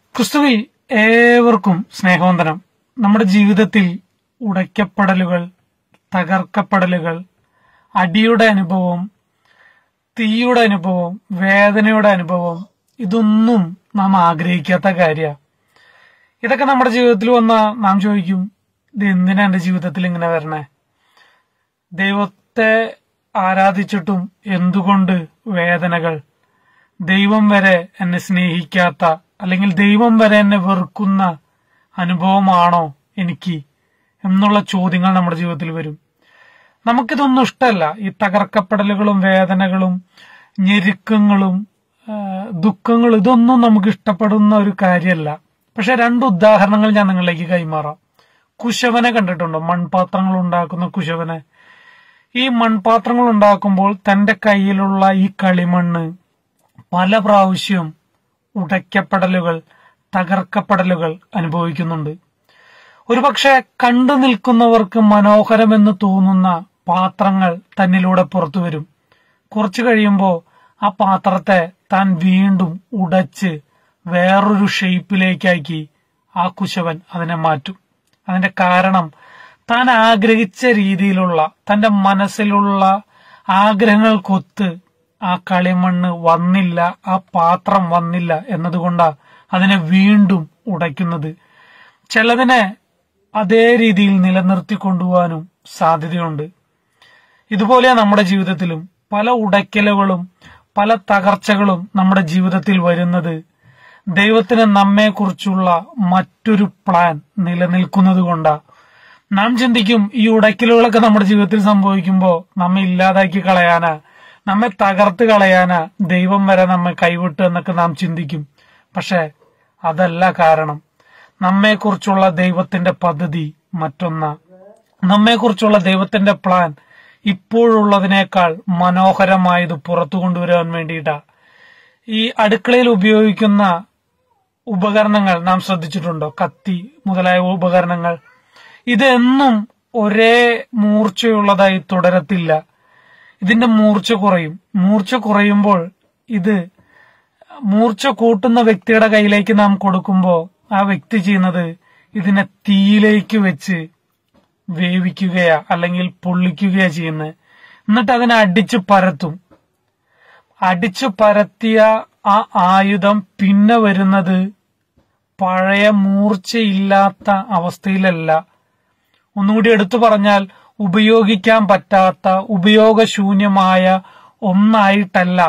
ക്രിസ്തുവിൽ ഏവർക്കും സ്നേഹവന്ദനം നമ്മുടെ ജീവിതത്തിൽ ഉടയ്ക്കപ്പെടലുകൾ തകർക്കപ്പെടലുകൾ അടിയുടെ അനുഭവം തീയുടെ അനുഭവം വേദനയുടെ അനുഭവം ഇതൊന്നും നാം ആഗ്രഹിക്കാത്ത കാര്യമാണ് ഇതൊക്കെ നമ്മുടെ ജീവിതത്തിൽ വന്ന നാം ചോദിക്കും ഇത് എന്തിനാ എന്റെ ജീവിതത്തിൽ ഇങ്ങനെ വരണേ ദൈവത്തെ ആരാധിച്ചിട്ടും എന്തുകൊണ്ട് വേദനകൾ ദൈവം വരെ എന്നെ സ്നേഹിക്കാത്ത അല്ലെങ്കിൽ ദൈവം വരെ എന്നെ വെറുക്കുന്ന അനുഭവമാണോ എനിക്ക് എന്നുള്ള ചോദ്യങ്ങൾ നമ്മുടെ ജീവിതത്തിൽ വരും നമുക്കിതൊന്നും ഇഷ്ടമല്ല ഈ തകർക്കപ്പെടലുകളും വേദനകളും ഞെരുക്കങ്ങളും ആ, ദുഃഖങ്ങളും ഇതൊന്നും നമുക്ക് ഇഷ്ടപ്പെടുന്ന ഒരു കാര്യമല്ല പക്ഷെ രണ്ട് ഉദാഹരണങ്ങൾ ഞാൻ നിങ്ങളിലേക്ക് കൈമാറാം കുശവനെ കണ്ടിട്ടുണ്ടോ മൺപാത്രങ്ങൾ ഉണ്ടാക്കുന്ന കുശവനെ ഈ മൺപാത്രങ്ങൾ ഉണ്ടാക്കുമ്പോൾ തന്റെ കയ്യിലുള്ള ഈ കളിമണ്ണ് പല പ്രാവശ്യം ഉടയ്ക്കപ്പെടലുകൾ തകർക്കപ്പെടലുകൾ അനുഭവിക്കുന്നുണ്ട് ഒരുപക്ഷെ കണ്ടു നിൽക്കുന്നവർക്ക് മനോഹരമെന്ന് തോന്നുന്ന പാത്രങ്ങൾ തന്നിലൂടെ പുറത്തു വരും കുറച്ചു കഴിയുമ്പോൾ ആ പാത്രത്തെ താൻ വീണ്ടും ഉടച്ച് വേറൊരു ഷേപ്പിലേക്കാക്കി ആ കുശവൻ അതിനെ മാറ്റും അതിന്റെ കാരണം താൻ ആഗ്രഹിച്ച രീതിയിലുള്ള തന്റെ മനസ്സിലുള്ള ആഗ്രഹങ്ങൾക്കൊത്ത് ആ കളിമണ്ണ് വന്നില്ല ആ പാത്രം വന്നില്ല എന്നതുകൊണ്ടാ അതിനെ വീണ്ടും ഉടയ്ക്കുന്നത് ചിലതിനെ അതേ രീതിയിൽ നിലനിർത്തി കൊണ്ടുപോകാനും സാധ്യതയുണ്ട് ഇതുപോലെ നമ്മുടെ ജീവിതത്തിലും പല ഉടയ്ക്കലുകളും പല തകർച്ചകളും നമ്മുടെ ജീവിതത്തിൽ വരുന്നത് ദൈവത്തിന് നമ്മെക്കുറിച്ചുള്ള മറ്റൊരു പ്ലാൻ നിലനിൽക്കുന്നത് കൊണ്ടാ നാം ചിന്തിക്കും ഈ ഉടയ്ക്കലുകളൊക്കെ നമ്മുടെ ജീവിതത്തിൽ സംഭവിക്കുമ്പോൾ നമ്മെ ഇല്ലാതാക്കി കളയാനാ നമ്മെ തകർത്ത് കളയാനാ ദൈവം വരെ നമ്മെ കൈവിട്ടു എന്നൊക്കെ നാം ചിന്തിക്കും പക്ഷെ അതല്ല കാരണം നമ്മെക്കുറിച്ചുള്ള ദൈവത്തിന്റെ പദ്ധതി മറ്റൊന്ന നമ്മെക്കുറിച്ചുള്ള ദൈവത്തിന്റെ പ്ലാൻ ഇപ്പോഴുള്ളതിനേക്കാൾ മനോഹരമായത് പുറത്തു കൊണ്ടുവരാൻ വേണ്ടിയിട്ടാ ഈ അടുക്കളയിൽ ഉപയോഗിക്കുന്ന ഉപകരണങ്ങൾ നാം ശ്രദ്ധിച്ചിട്ടുണ്ടോ കത്തി മുതലായ ഉപകരണങ്ങൾ ഇതെന്നും ഒരേ മൂർച്ചയുള്ളതായി തുടരത്തില്ല ഇതിന്റെ മൂർച്ച കുറയും മൂർച്ച കുറയുമ്പോൾ ഇത് മൂർച്ച കൂട്ടുന്ന വ്യക്തിയുടെ കയ്യിലേക്ക് നാം കൊടുക്കുമ്പോൾ ആ വ്യക്തി ചെയ്യുന്നത് ഇതിനെ തീയിലേക്ക് വെച്ച് വേവിക്കുകയാ അല്ലെങ്കിൽ പൊള്ളിക്കുകയാ ചെയ്യുന്നത് എന്നിട്ട് അതിനെ അടിച്ച് പരത്തും അടിച്ചു പരത്തിയ ആ ആയുധം പിന്നെ വരുന്നത് പഴയ മൂർച്ചയില്ലാത്ത അവസ്ഥയിലല്ല ഒന്നുകൂടി എടുത്തു പറഞ്ഞാൽ ഉപയോഗിക്കാൻ പറ്റാത്ത ഉപയോഗശൂന്യമായ ഒന്നായിട്ടല്ല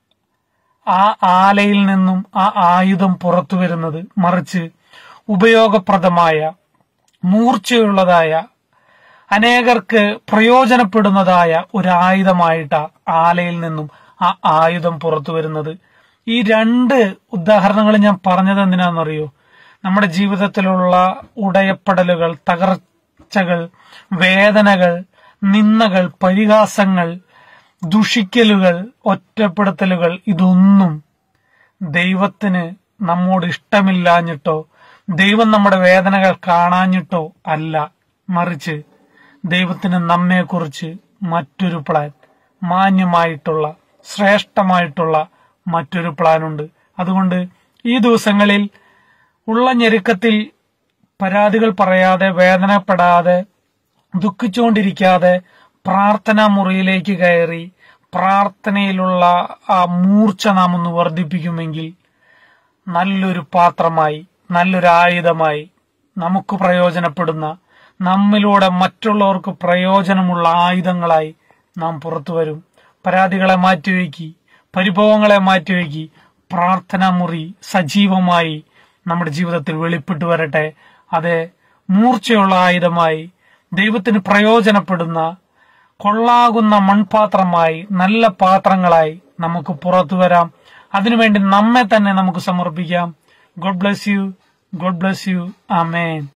ആ ആലയിൽ നിന്നും ആ ആയുധം പുറത്തു വരുന്നത് മറിച്ച് ഉപയോഗപ്രദമായ മൂർച്ചയുള്ളതായ അനേകർക്ക് പ്രയോജനപ്പെടുന്നതായ ഒരു ആയുധമായിട്ടാ ആലയിൽ നിന്നും ആ ആയുധം പുറത്തു വരുന്നത് ഈ രണ്ട് ഉദാഹരണങ്ങൾ ഞാൻ പറഞ്ഞത് എന്തിനാണെന്നറിയോ നമ്മുടെ ജീവിതത്തിലുള്ള ഉടയപ്പെടലുകൾ തകർച്ചകൾ വേദനകൾ നിന്ദകൾ പരിഹാസങ്ങൾ ദുഷിക്കലുകൾ ഒറ്റപ്പെടുത്തലുകൾ ഇതൊന്നും ദൈവത്തിന് നമ്മോട് ഇഷ്ടമില്ലാഞ്ഞിട്ടോ ദൈവം നമ്മുടെ വേദനകൾ കാണാഞ്ഞിട്ടോ അല്ല മറിച്ച് ദൈവത്തിന് നമ്മെക്കുറിച്ച് മറ്റൊരു പ്ലാൻ മാന്യമായിട്ടുള്ള ശ്രേഷ്ഠമായിട്ടുള്ള മറ്റൊരു പ്ലാൻ ഉണ്ട് അതുകൊണ്ട് ഈ ദിവസങ്ങളിൽ ഉള്ള ഞെരുക്കത്തിൽ പരാതികൾ പറയാതെ വേദനപ്പെടാതെ ദുഃഖിച്ചുകൊണ്ടിരിക്കാതെ പ്രാർത്ഥനാ മുറിയിലേക്ക് കയറി പ്രാർത്ഥനയിലുള്ള ആ മൂർച്ച നാം ഒന്ന് വർദ്ധിപ്പിക്കുമെങ്കിൽ നല്ലൊരു പാത്രമായി നല്ലൊരു ആയുധമായി നമുക്ക് പ്രയോജനപ്പെടുന്ന നമ്മിലൂടെ മറ്റുള്ളവർക്ക് പ്രയോജനമുള്ള ആയുധങ്ങളായി നാം പുറത്തു വരും പരാതികളെ മാറ്റിവെക്കി പരിഭവങ്ങളെ മാറ്റിവെക്കി പ്രാർത്ഥനാ മുറി സജീവമായി നമ്മുടെ ജീവിതത്തിൽ വെളിപ്പെട്ടു വരട്ടെ അത് മൂർച്ചയുള്ള ആയുധമായി ദൈവത്തിന് പ്രയോജനപ്പെടുന്ന കൊള്ളാകുന്ന മൺപാത്രമായി നല്ല പാത്രങ്ങളായി നമുക്ക് പുറത്തു വരാം അതിനുവേണ്ടി നമ്മെ തന്നെ നമുക്ക് സമർപ്പിക്കാം God bless you God bless you amen